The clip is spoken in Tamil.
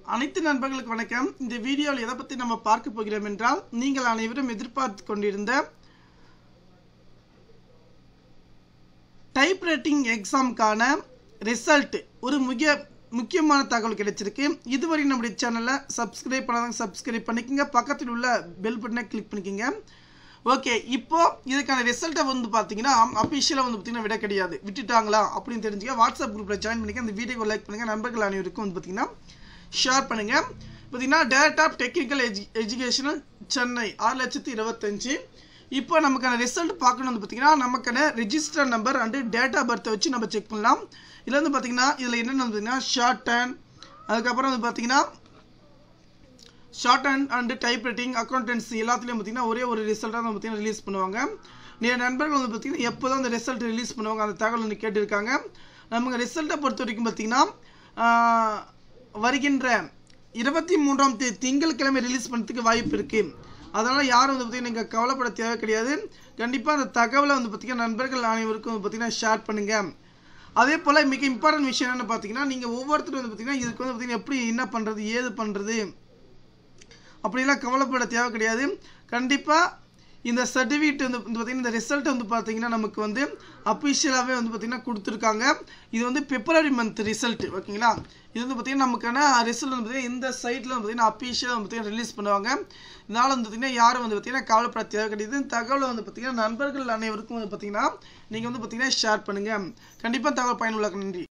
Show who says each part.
Speaker 1: அனைத்து நண்பர்களுக்கு வணக்கம் இந்த வீடியோவில் எதை பற்றி நம்ம பார்க்க போகிறோம் என்றால் நீங்கள் அனைவரும் எதிர்பார்த்து கொண்டிருந்த டைப் ரைட்டிங் எக்ஸாமுக்கான ரிசல்ட் ஒரு முக்கிய முக்கியமான தகவல் கிடைச்சிருக்கு இதுவரை நம்முடைய சேனலை சப்ஸ்கிரைப் பண்ணாதவங்க சப்ஸ்கிரைப் பண்ணிக்கோங்க பக்கத்தில் உள்ள பெல் பட்டனை கிளிக் பண்ணிக்கோங்க ஓகே இப்போ இதுக்கான ரிசல்ட்டை வந்து பார்த்தீங்கன்னா அஃபிஷியலாக வந்து பார்த்தீங்கன்னா விட கிடையாது விட்டுட்டாங்களா அப்படின்னு தெரிஞ்சுக்க வாட்ஸ்அப் குரூப்பில் ஜாயின் பண்ணிக்க அந்த வீடியோவை லைக் பண்ணுங்கள் நண்பர்கள் அனைவருக்கும் வந்து பார்த்தீங்கன்னா ஷேர் பண்ணுங்கள் பார்த்தீங்கன்னா டேரக்ட் ஆஃப் டெக்னிக்கல் எஜு எஜுகேஷனல் சென்னை ஆறு லட்சத்தி இருபத்தஞ்சு இப்போ நமக்கான ரிசல்ட் பார்க்கணும் வந்து பார்த்தீங்கன்னா நமக்கான register number and date of பர்த்தை வச்சு நம்ம செக் பண்ணலாம் இதில் வந்து பார்த்தீங்கன்னா இதில் என்னென்னு பார்த்தீங்கன்னா ஷார்ட் டேன் அதுக்கப்புறம் வந்து பார்த்தீங்கன்னா short and and type writing accountancy எல்லாத்துலேயும் பார்த்தீங்கன்னா ஒரே ஒரு ரிசல்ட்டாக வந்து பார்த்தீங்கன்னா ரிலீஸ் பண்ணுவாங்க நிறைய நண்பர்கள் வந்து பார்த்தீங்கன்னா எப்போ தான் அந்த ரிசல்ட் ரிலீஸ் பண்ணுவாங்க அந்த தகவல் வந்து கேட்டிருக்காங்க நமக்கு ரிசல்ட்டை பொறுத்த வரைக்கும் பார்த்தீங்கன்னா ஆஹ், வருகின்ற இருபத்தி மூன்றாம் தேதி திங்கட்கிழமை ரிலீஸ் பண்ணுறதுக்கு வாய்ப்பு இருக்குது அதனால் யாரும் வந்து பார்த்தீங்கன்னா நீங்கள் கவலைப்பட தேவை கிடையாது கண்டிப்பாக அந்த தகவலை வந்து பார்த்தீங்கன்னா நண்பர்கள் அனைவருக்கும் வந்து பார்த்தீங்கன்னா ஷேர் பண்ணுங்கள் அதே போல் மிக இம்பார்ட்டன்ட் விஷயம் என்னென்னு பார்த்தீங்கன்னா நீங்கள் ஒவ்வொருத்தரும் வந்து பார்த்தீங்கன்னா இதுக்கு வந்து பார்த்தீங்கன்னா எப்படி என்ன பண்ணுறது ஏது பண்ணுறது அப்படிலாம் கவலைப்பட தேவை கிடையாது கண்டிப்பாக இந்த சர்டிஃபிகேட் வந்து வந்து பார்த்தீங்கன்னா இந்த ரிசல்ட் வந்து பார்த்தீங்கன்னா நமக்கு வந்து அஃபிஷியலாகவே வந்து பார்த்தீங்கன்னா கொடுத்துருக்காங்க இது வந்து பிப்ரவரி மந்த் ரிசல்ட் ஓகேங்களா இது வந்து பார்த்தீங்கன்னா நமக்கான ரிசல்ட் வந்து பார்த்தீங்கன்னா இந்த சைட்டில் வந்து பார்த்தீங்கன்னா அஃபிஷியலாக வந்து பார்த்தீங்கன்னா ரிலீஸ் பண்ணுவாங்க இதனால் வந்து பார்த்தீங்கன்னா யாரும் வந்து பார்த்தீங்கன்னா கவலைப்பட தேவை கிடையாது இந்த தகவலை வந்து பார்த்தீங்கன்னா நண்பர்கள் அனைவருக்கும் வந்து பார்த்தீங்கன்னா நீங்கள் வந்து பார்த்தீங்கன்னா ஷேர் பண்ணுங்கள் கண்டிப்பாக தகவல் பயனுள்ள நன்றி